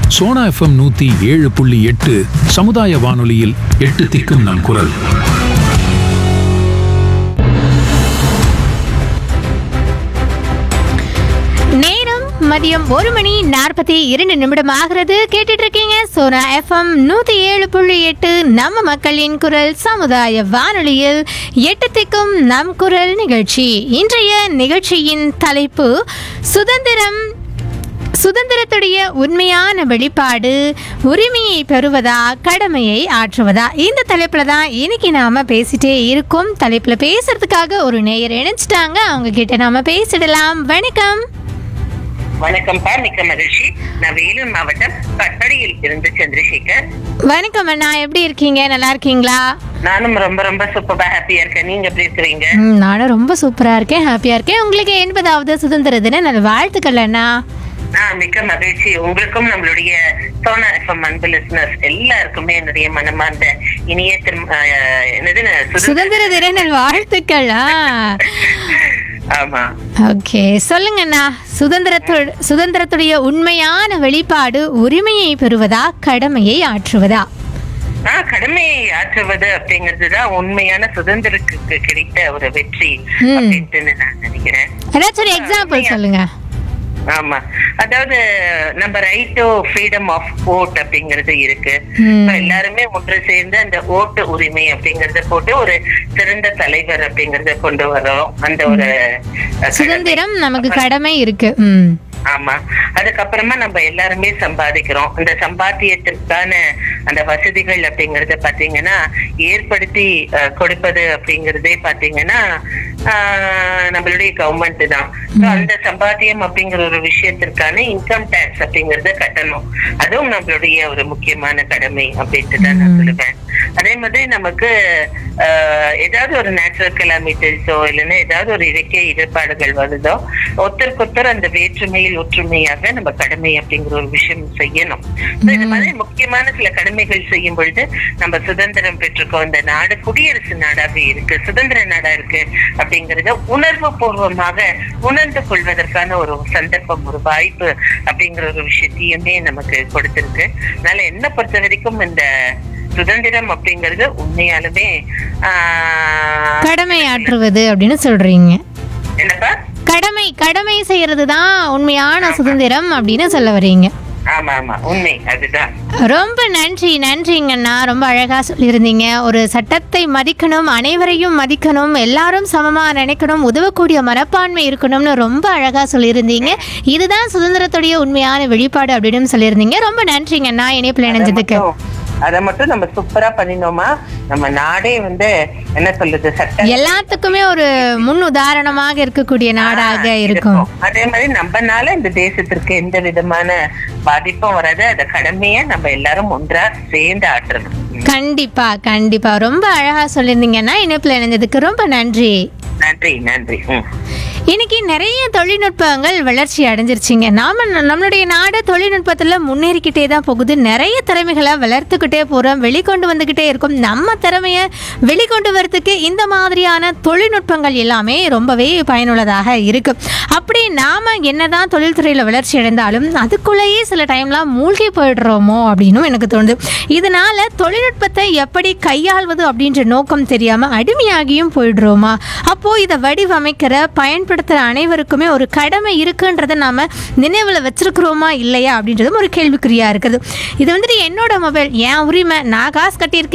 Sona FM நூத்தி ஏழு புள்ளி எட்டு சமுதாய வானொலியில் எட்டு திக்கும் நம் குரல் நேரம் மதியம் ஒரு மணி நாற்பத்தி இரண்டு நிமிடம் ஆகிறது கேட்டுட்டு இருக்கீங்க சோனா எஃப்எம் நூத்தி ஏழு புள்ளி எட்டு நம்ம மக்களின் குரல் சமுதாய வானொலியில் எட்டு திக்கும் நம் குரல் நிகழ்ச்சி இன்றைய நிகழ்ச்சியின் தலைப்பு சுதந்திரம் சுதந்திரத்துடைய உண்மையான வெளிப்பாடு உரிமையை பெறுவதா கடமையை ஆற்றுவதா இந்த தலைப்புல தான் இன்னைக்கு நாம பேசிட்டே இருக்கோம் தலைப்புல பேசுறதுக்காக ஒரு நேயர் இணைச்சிட்டாங்க அவங்க கிட்ட நாம பேசிடலாம் வணக்கம் வணக்கம்ப்பா மிக்க மகிழ்ச்சி நான் வேலூர் மாவட்டம் கட்டடியில் இருந்து சந்திரசேகர் வணக்கம் அண்ணா எப்படி இருக்கீங்க நல்லா இருக்கீங்களா நானும் ரொம்ப ரொம்ப சூப்பரா ஹாப்பியா இருக்கேன் நீங்க எப்படி இருக்கிறீங்க ம், நானும் ரொம்ப சூப்பரா இருக்கேன் ஹாப்பியா இருக்கேன் உங்களுக்கு எண்பதாவது சுதந்திர தின நல்ல வாழ்த்துக்கள் அண்ணா நான் மிக்க மகிழ்ச்சி உங்களுக்கும் நம்மளுடைய சோனா எஃப்எம் அன்பு லிசனர்ஸ் எல்லாருக்குமே என்னுடைய மனமார்ந்த இனிய திரு அஹ், என்னது சுதந்திர- சுதந்திர தின நல் வாழ்த்துக்கள் ஆ ஆமா ஓகே சொல்லுங்கண்ணா சுதந்திரத்தோ சுதந்திரத்துடைய உண்மையான வெளிப்பாடு உரிமையை பெறுவதா கடமையை ஆற்றுவதா ஆஹ் கடமையை ஆற்றுவது அப்படிங்கிறதுதான் உண்மையான சுதந்திரத்துக்கு கிடைத்த ஒரு வெற்றி ம். அப்படின்ட்டு நான் நினைக்கிறேன் ஏதாச்சும் ஒரு எக்ஸாம்பிள் சொல்லுங்க ஆமா அதாவது நம்ம right to freedom of vote அப்படிங்கிறது இருக்கு ம். இப்ப எல்லாருமே ஒன்று சேர்ந்து அந்த ஓட்டு உரிமை அப்படிங்கறத போட்டு ஒரு சிறந்த தலைவர் அப்படிங்கறத கொண்டு வரோம் அந்த ஒரு அஹ், சுதந்திரம் நமக்கு கடமை இருக்கு ம் ஆமா அதுக்கப்புறமா நம்ம எல்லாருமே சம்பாதிக்கிறோம் அந்த சம்பாத்தியத்திற்கான அந்த வசதிகள் அப்படிங்கறத பாத்தீங்கன்னா ஏற்படுத்தி அஹ், கொடுப்பது அப்படிங்கறதே பாத்தீங்கன்னா ஆஹ், நம்மளுடைய கவர்மெண்ட் தான் So, அந்த சம்பாத்தியம் அப்படிங்கிற ஒரு விஷயத்திற்கான இன்கம் டேக்ஸ் அப்படிங்கறத கட்டணும் அதுவும் நம்மளுடைய ஒரு முக்கியமான கடமை அப்படின்ட்டு தான் நான் சொல்லுவேன் அதே மாதிரி நமக்கு ஆஹ், ஏதாவது ஒரு நேச்சுரல் கிளாமிட்டர்ஸோ இல்லைன்னா ஏதாவது ஒரு இயற்கை இடர்பாடுகள் வருதோ ஒருத்தருக்கு ஒருத்தர் அந்த வேற்றுமையில் ஒற்றுமையாக நம்ம கடமை அப்படிங்கிற ஒரு விஷயம் செய்யணும் So, இந்த மாதிரி முக்கியமான சில கடமைகள் செய்யும் பொழுது நம்ம சுதந்திரம் பெற்றிருக்கோம் இந்த நாடு குடியரசு நாடாக இருக்கு சுதந்திர நாடா இருக்கு அப்படிங்கறத உணர்வு பூர்வமாக உணர்ந்து கொள்வதற்கான ஒரு சந்தர்ப்பம் ஒரு வாய்ப்பு அப்படிங்கிற ஒரு விஷயத்தையுமே நமக்கு கொடுத்திருக்கு அதனால என்ன பொறுத்த வரைக்கும் இந்த சுதந்திரம் அப்படிங்கிறது உண்மையாலுமே ஆஹ், கடமை ஆற்றுவது அப்படின்னு சொல்றீங்க என்னப்பா கடமை கடமை செய்யறது தான் உண்மையான சுதந்திரம் அப்படின்னு சொல்ல வர்றீங்க ஆமா ஆமா உண்மை அதுதான் ரொம்ப நன்றி நன்றிங்கண்ணா ரொம்ப அழகா சொல்லியிருந்தீங்க ஒரு சட்டத்தை மதிக்கணும் அனைவரையும் மதிக்கணும் எல்லாரும் சமமா நினைக்கணும் உதவக்கூடிய மனப்பான்மை இருக்கணும்னு ரொம்ப அழகா சொல்லியிருந்தீங்க இதுதான் சுதந்திரத்துடைய உண்மையான வெளிப்பாடு அப்படின்னு சொல்லியிருந்தீங்க ரொம்ப நன்றிங்கண்ணா இணைப்பில் இணைஞ்சதுக்கு அத மட்டும் நம்ம சூப்பரா பண்ணினோமா நம்ம நாடே வந்து என்ன சொல்றது சட்ட எல்லாத்துக்குமே ஒரு முன் உதாரணமாக இருக்கக்கூடிய நாடாக இருக்கும் அதே மாதிரி நம்மனால இந்த தேசத்திற்கு எந்த விதமான பாதிப்பும் வராது அத கடமைய நம்ம எல்லாரும் ஒன்றா சேர்ந்து ஆற்றணும் கண்டிப்பா கண்டிப்பா ரொம்ப அழகா சொல்லியிருந்தீங்கன்னா இணைப்பில் இணைஞ்சதுக்கு ரொம்ப நன்றி நன்றி நன்றி ம். இன்னைக்கு நிறைய தொழில்நுட்பங்கள் வளர்ச்சி அடைஞ்சிருச்சுங்க நாம நம்மளுடைய நாடு தொழில்நுட்பத்தில் முன்னேறிக்கிட்டே தான் போகுது நிறைய திறமைகளை வளர்த்துக்கிட்டே போகிறோம் வெளிக்கொண்டு வந்துக்கிட்டே இருக்கோம் நம்ம திறமையை வெளிக்கொண்டு வரதுக்கு இந்த மாதிரியான தொழில்நுட்பங்கள் எல்லாமே ரொம்பவே பயனுள்ளதாக இருக்கு அப்படி நாம என்னதான் தொழில்துறையில் வளர்ச்சி அடைந்தாலும் அதுக்குள்ளேயே சில டைம்லாம் மூழ்கி போயிடுறோமோ அப்படின்னும் எனக்கு தோணுது இதனால தொழில்நுட்பத்தை எப்படி கையாள்வது அப்படின்ற நோக்கம் தெரியாம அடிமையாகியும் போயிடுறோமா அப்போ இதை வடிவமைக்கிற பயன்படுத்துகிற அனைவருக்குமே ஒரு கடமை இருக்குன்றதை நாம நினைவில் வச்சிருக்கிறோமா இல்லையா அப்படின்றதும் ஒரு கேள்விக்குறியா இருக்குது இது வந்துட்டு என்னோட மொபைல் என் உரிமை நான் காசு கட்டியிருக்கேன்